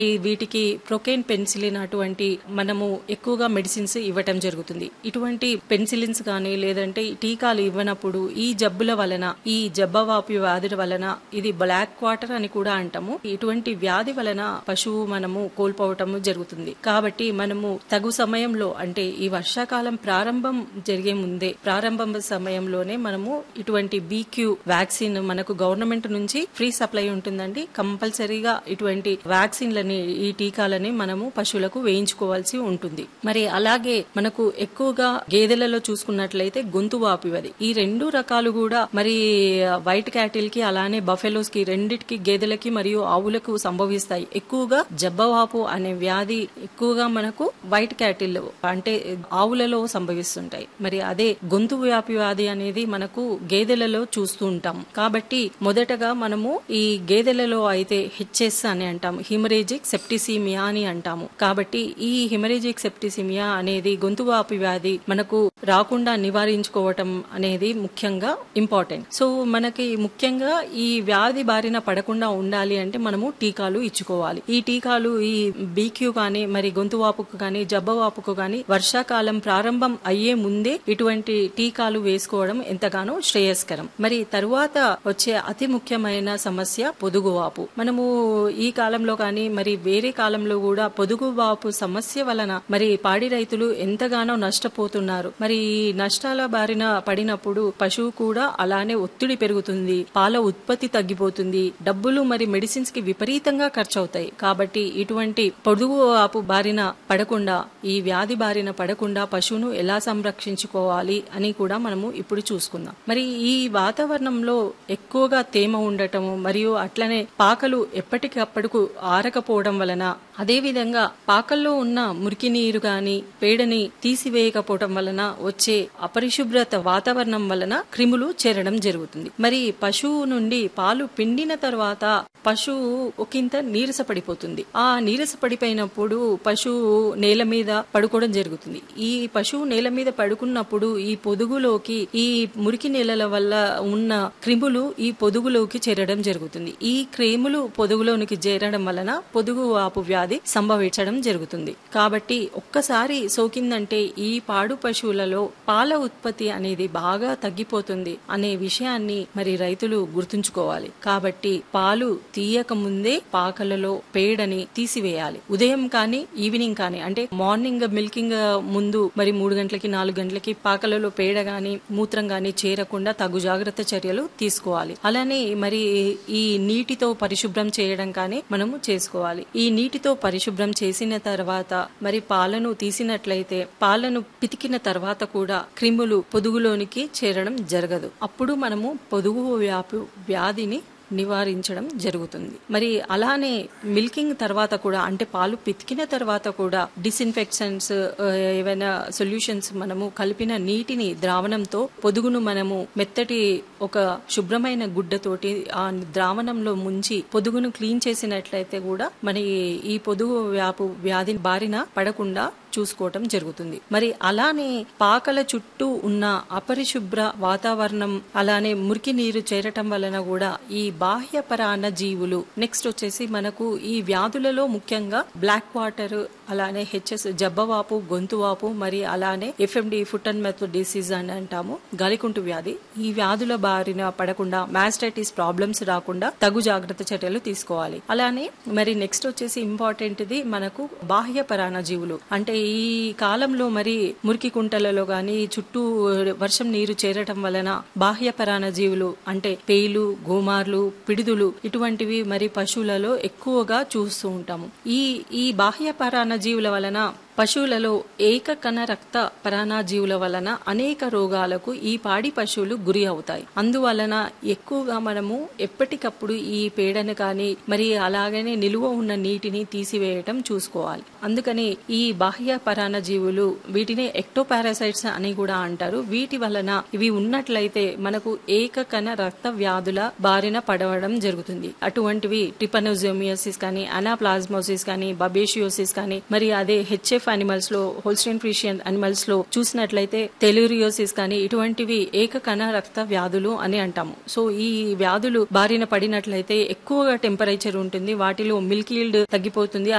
ఈ వీటికి ప్రొకేన్ పెన్సిలిన్ అటువంటి మనము ఎక్కువగా మెడిసిన్స్ ఇవ్వటం జరుగుతుంది ఇటువంటి పెన్సిలిన్స్ కానీ లేదంటే టీకాలు ఇవ్వనప్పుడు ఈ జబ్బుల వలన ఈ జబ్బవాపు వ్యాధుల వలన ఇది బ్లాక్ వాటర్ అని కూడా అంటాము ఇటువంటి వ్యాధి వలన పశువు మనము కోల్పోవటము జరుగుతుంది కాబట్టి మనము తగు సమయంలో అంటే ఈ వర్షాకాలం ప్రారంభం జరిగే ముందే ప్రారంభం సమయంలోనే మనము ఇటువంటి బీక్యూ వ్యాక్సిన్ మనకు గవర్నమెంట్ నుంచి ఫ్రీ సప్లై ఉంటుందండి కంపల్సరీగా ఇటువంటి వ్యాక్సిన్లని ఈ టీకాలని మనము పశువులకు వేయించుకోవాల్సి ఉంటుంది మరి అలాగే మనకు ఎక్కువగా గేదెలలో చూసుకున్నట్లయితే గొంతు వాపు వ్యాధి ఈ రెండు రకాలు కూడా మరి వైట్ క్యాటిల్ కి అలానే బఫెలోస్ కి రెండిటికి గేదెలకి మరియు ఆవులకు సంభవిస్తాయి ఎక్కువగా జబ్బవాపు అనే వ్యాధి ఎక్కువగా మనకు వైట్ క్యాటిల్ అంటే ఆవులలో సంభవిస్తుంటాయి మరి అదే గొంతు వ్యాపి వ్యాధి అనేది మనకు గేదెలలో చూస్తూ ఉంటాం కాబట్టి మొదటగా మనము ఈ గేదెలలో అయితే హెచ్ఎస్ అని అంటాము హిమరేజిక్ సెప్టిసిమియా అని అంటాము కాబట్టి ఈ హిమరేజిక్ సెప్టిసిమియా అనేది గొంతు వాపి వ్యాధి మనకు రాకుండా నివారించుకోవటం అనేది ముఖ్యంగా ఇంపార్టెంట్ సో మనకి ముఖ్యంగా ఈ వ్యాధి బారిన పడకుండా ఉండాలి అంటే మనము టీకాలు ఇచ్చుకోవాలి ఈ టీకాలు ఈ బీక్యూ కానీ మరి గొంతు వాపుకు కానీ జబ్బవాపుకు కానీ వర్షాకాలం ప్రారంభం అయ్యే ముందే ఇటువంటి టీకాలు వేసుకోవడం ఎంతగానో శ్రేయస్కరం మరి తరువాత వచ్చే అతి ముఖ్యమైన సమస్య పొదుగువాపు మనము ఈ కాలంలో కానీ మరి వేరే కాలంలో కూడా పొదుగువాపు సమస్య వలన మరి పాడి రైతులు ఎంతగానో నష్టపోతున్నారు మరి ఈ నష్టాల బారిన పడినప్పుడు పశువు కూడా అలానే ఒత్తిడి పెరుగుతుంది పాల ఉత్పత్తి తగ్గిపోతుంది డబ్బులు మరి మెడిసిన్స్ కి విపరీతంగా ఖర్చు అవుతాయి కాబట్టి ఇటువంటి పొదుగు వాపు బారిన పడకుండా ఈ వ్యాధి బారిన పడకుండా పశువును ఎలా సంరక్షించుకోవాలి అని కూడా మనము ఇప్పుడు చూసుకుందాం మరి ఈ వాతావరణంలో ఎక్కువగా తేమ ఉండటము మరియు అట్లనే పాకలు ఎప్పటికప్పటికు ఆరకపోవడం వలన అదేవిధంగా పాకల్లో ఉన్న మురికి నీరు గాని పేడని తీసివేయకపోవడం వలన వచ్చే అపరిశుభ్రత వాతావరణం వలన క్రిములు చేరడం జరుగుతుంది మరి పశువు నుండి పాలు పిండిన తర్వాత పశువు ఒకంత నీరస పడిపోతుంది ఆ నీరస పడిపోయినప్పుడు పశువు నేల మీద పడుకోవడం జరుగుతుంది ఈ పశువు నేల మీద పడుకున్నప్పుడు ఈ పొదుగులోకి ఈ మురికి నేలల వల్ల ఉన్న క్రిములు ఈ పొదుగులోకి చేరడం జరుగుతుంది ఈ క్రిములు పొదుగులోనికి చేరడం వలన పొదుగు వాపు వ్యాధి సంభవించడం జరుగుతుంది కాబట్టి ఒక్కసారి సోకిందంటే ఈ పాడు పశువులలో పాల ఉత్పత్తి అనేది బాగా తగ్గిపోతుంది అనే విషయాన్ని మరి రైతులు గుర్తుంచుకోవాలి కాబట్టి పాలు తీయక ముందే పాకలలో పేడని తీసివేయాలి ఉదయం కానీ ఈవినింగ్ కానీ అంటే మార్నింగ్ మిల్కింగ్ ముందు మరి మూడు గంటలకి నాలుగు గంటలకి పాకలలో పేడ గాని మూత్రం గాని చేరకుండా తగు జాగ్రత్త చర్యలు తీసుకోవాలి అలానే మరి ఈ నీటితో పరిశుభ్రం చేయడం కానీ మనము చేసుకోవాలి ఈ నీటితో పరిశుభ్రం చేసిన తర్వాత మరి పాలను తీసినట్లయితే పాలను పితికిన తర్వాత కూడా క్రిములు పొదుగులోనికి చేరడం జరగదు అప్పుడు మనము పొదుగు వ్యాపు వ్యాధిని నివారించడం జరుగుతుంది మరి అలానే మిల్కింగ్ తర్వాత కూడా అంటే పాలు పితికిన తర్వాత కూడా డిస్ఇన్ఫెక్షన్స్ ఏవైనా సొల్యూషన్స్ మనము కలిపిన నీటిని ద్రావణంతో పొదుగును మనము మెత్తటి ఒక శుభ్రమైన గుడ్డతోటి ఆ ద్రావణంలో ముంచి పొదుగును క్లీన్ చేసినట్లయితే కూడా మన ఈ పొదుగు వ్యాపు వ్యాధి బారిన పడకుండా చూసుకోవటం జరుగుతుంది మరి అలానే పాకల చుట్టూ ఉన్న అపరిశుభ్ర వాతావరణం అలానే మురికి నీరు చేరటం వలన కూడా ఈ బాహ్య పరాన్న జీవులు నెక్స్ట్ వచ్చేసి మనకు ఈ వ్యాధులలో ముఖ్యంగా బ్లాక్ వాటర్ అలానే హెచ్ఎస్ జబ్బవాపు గొంతువాపు మరి అలానే FMD foot and mouth disease అని అంటాము గాలికుంటు వ్యాధి ఈ వ్యాధుల బారిన పడకుండా మాస్టైటిస్ ప్రాబ్లమ్స్ రాకుండా తగు జాగ్రత్త చర్యలు తీసుకోవాలి అలానే మరి నెక్స్ట్ వచ్చేసి ఇంపార్టెంట్ ది మనకు బాహ్య పరాణ జీవులు అంటే ఈ కాలంలో మరి మురికి కుంటలలో గాని చుట్టూ వర్షం నీరు చేరటం వలన బాహ్య పరాణ జీవులు అంటే పేలు గోమార్లు పిడుదులు ఇటువంటివి మరి పశువులలో ఎక్కువగా చూస్తూ ఉంటాము ఈ ఈ బాహ్య పరాణ జీవుల వలన పశువులలో ఏకకణ రక్త పరాణాజీవుల వలన అనేక రోగాలకు ఈ పాడి పశువులు గురి అవుతాయి అందువలన ఎక్కువగా మనము ఎప్పటికప్పుడు ఈ పేడను కానీ మరి అలాగనే నిలువ ఉన్న నీటిని తీసివేయటం చూసుకోవాలి అందుకని ఈ బాహ్య పరాణజీవులు వీటిని ఎక్టోపారాసైట్స్ అని కూడా అంటారు వీటి వలన ఇవి ఉన్నట్లయితే మనకు ఏకకణ రక్త వ్యాధుల బారిన పడవడం జరుగుతుంది అటువంటివి ట్రిపనోజోమియోసిస్ కానీ అనాప్లాజ్మోసిస్ కానీ బబేషియోసిస్ కానీ మరి అదే హెచ్ఎఫ్ ఐవీఎఫ్ అనిమల్స్ లో హోల్స్టైన్ ఫ్రీషియన్ అనిమల్స్ లో చూసినట్లయితే టెలిరియోసిస్ కానీ ఇటువంటివి ఏకకణ రక్త వ్యాధులు అని అంటాము సో ఈ వ్యాధులు బారిన పడినట్లయితే ఎక్కువగా టెంపరేచర్ ఉంటుంది వాటిలో మిల్క్ ఈల్డ్ తగ్గిపోతుంది